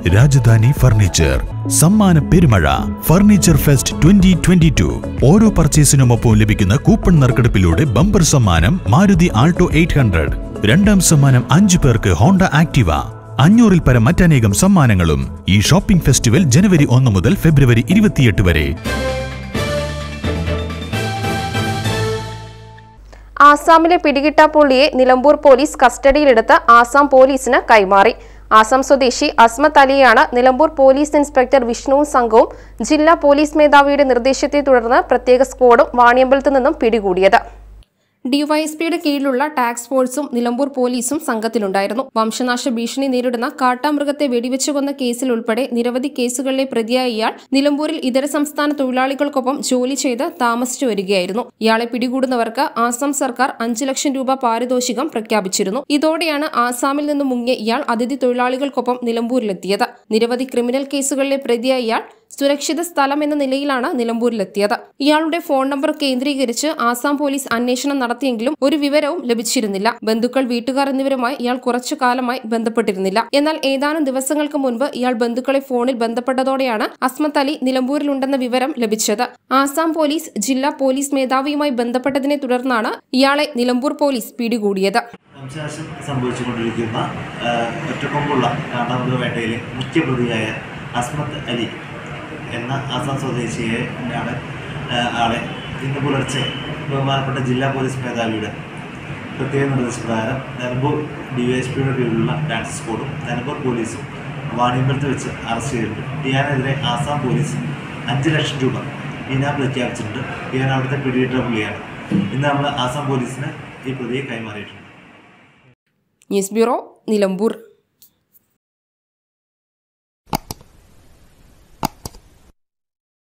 Rajdhani furniture സമ്മാന പെരുമഴ furniture fest twenty twenty two ഓരോ പർച്ചേസിനുമൊപ്പം ലഭിക്കുന്ന കൂപ്പൺ നറുക്കെടുപ്പിലൂടെ ബമ്പർ സമ്മാനം മാരുതി ആൾട്ടോ എയ്റ്റ് ഹൺഡ്രഡ് രണ്ടാം സമ്മാനം അഞ്ചു പേർക്ക് ഹോണ്ട ആക്ടിവ അഞ്ഞൂറിൽ പരം മറ്റനേകം സമ്മാനങ്ങളും ഈ ഷോപ്പിംഗ് ഫെസ്റ്റിവൽ ജനുവരി ഒന്ന് മുതൽ ഫെബ്രുവരി ഇരുപത്തിയെട്ട് വരെ ആസാമിലെ പിടികിട്ടാപ്പുള്ളിയെ നിലമ്പൂർ പോലീസ് കസ്റ്റഡിയിലെടുത്ത് ആസാം പോലീസിന് കൈമാറി ആസാം സ്വദേശി അസ്മത്ത് അലിയാണ് നിലമ്പൂർ പോലീസ് ഇൻസ്പെക്ടർ വിഷ്ണുവും സംഘവും ജില്ലാ പോലീസ് മേധാവിയുടെ നിർദ്ദേശത്തെ തുടർന്ന് പ്രത്യേക സ്ക്വാഡും വാണിയമ്പലത്തു നിന്നും പിടികൂടിയത് ഡിവൈഎസ്പിയുടെ കീഴിലുള്ള ടാക്സ് ഫോഴ്സും നിലമ്പൂർ പോലീസും സംഘത്തിലുണ്ടായിരുന്നു വംശനാശ ഭീഷണി നേരിടുന്ന കാട്ടാമൃഗത്തെ വെടിവെച്ചു കൊന്ന കേസിൽ ഉൾപ്പെടെ നിരവധി കേസുകളിലെ പ്രതിയായ ഇയാൾ നിലമ്പൂരിൽ ഇതര സംസ്ഥാന തൊഴിലാളികൾക്കൊപ്പം ജോലി ചെയ്ത് താമസിച്ചു വരികയായിരുന്നു ഇയാളെ പിടികൂടുന്നവർക്ക് ആസാം സർക്കാർ അഞ്ചു ലക്ഷം രൂപ പാരിതോഷികം പ്രഖ്യാപിച്ചിരുന്നു ഇതോടെയാണ് ആസാമിൽ നിന്ന് മുങ്ങിയ ഇയാൾ അതിഥി തൊഴിലാളികൾക്കൊപ്പം നിലമ്പൂരിലെത്തിയത് നിരവധി ക്രിമിനൽ കേസുകളിലെ പ്രതിയായ ഇയാൾ സുരക്ഷിത സ്ഥലം എന്ന നിലയിലാണ് നിലമ്പൂരിലെത്തിയത് ഇയാളുടെ ഫോൺ നമ്പർ കേന്ദ്രീകരിച്ച് ആസാം പോലീസ് അന്വേഷണം നടത്തിയെങ്കിലും ഒരു വിവരവും ലഭിച്ചിരുന്നില്ല ബന്ധുക്കൾ വീട്ടുകാർ എന്നിവരുമായി ഇയാൾ കുറച്ചു കാലമായി ബന്ധപ്പെട്ടിരുന്നില്ല എന്നാൽ ഏതാനും ദിവസങ്ങൾക്ക് മുൻപ് ഇയാൾ ബന്ധുക്കളെ ഫോണിൽ ബന്ധപ്പെട്ടതോടെയാണ് അസ്മത്ത് അലി നിലമ്പൂരിലുണ്ടെന്ന വിവരം ലഭിച്ചത് ആസാം പോലീസ് ജില്ലാ പോലീസ് മേധാവിയുമായി ബന്ധപ്പെട്ടതിനെ തുടർന്നാണ് ഇയാളെ നിലമ്പൂർ പോലീസ് പിടികൂടിയത് വംശനാശം സംഭവിച്ചുകൊണ്ടിരിക്കുന്ന ആ, ഒറ്റക്കൊമ്പുള്ള കാണ്ടാമൃഗ വേട്ടയിലെ മുഖ്യപ്രതിയായ അസ്മത്ത് അലി എന്ന ആസാം സ്വദേശിയെ ആണ് ആ, ആളെ ഇന്ന് പുലർച്ചെ ബഹുമാനപ്പെട്ട ജില്ലാ പോലീസ് മേധാവിയുടെ പ്രത്യേക നിർദ്ദേശപ്രകാരം നിലമ്പൂർ ഡി വൈ എസ് പിയുടെ കീഴിലുള്ള ടാക്സ് സ്ക്വാഡും നിലമ്പൂർ പോലീസും വാണിയമ്പലത്ത് വെച്ച് അറസ്റ്റ് ചെയ്തിട്ടുണ്ട് ഇയാനെതിരെ ആസാം പോലീസ് അഞ്ച് ലക്ഷം രൂപ ഇനാം പ്രഖ്യാപിച്ചിട്ടുണ്ട് ഇയാൻ അവിടുത്തെ പിടികിട്ട പുള്ളിയാണ് ഇന്ന് നമ്മൾ ആസാം പോലീസിന് ഈ പ്രതിയെ കൈമാറിയിട്ടുണ്ട് ന്യൂസ് ബ്യൂറോ നിലമ്പൂർ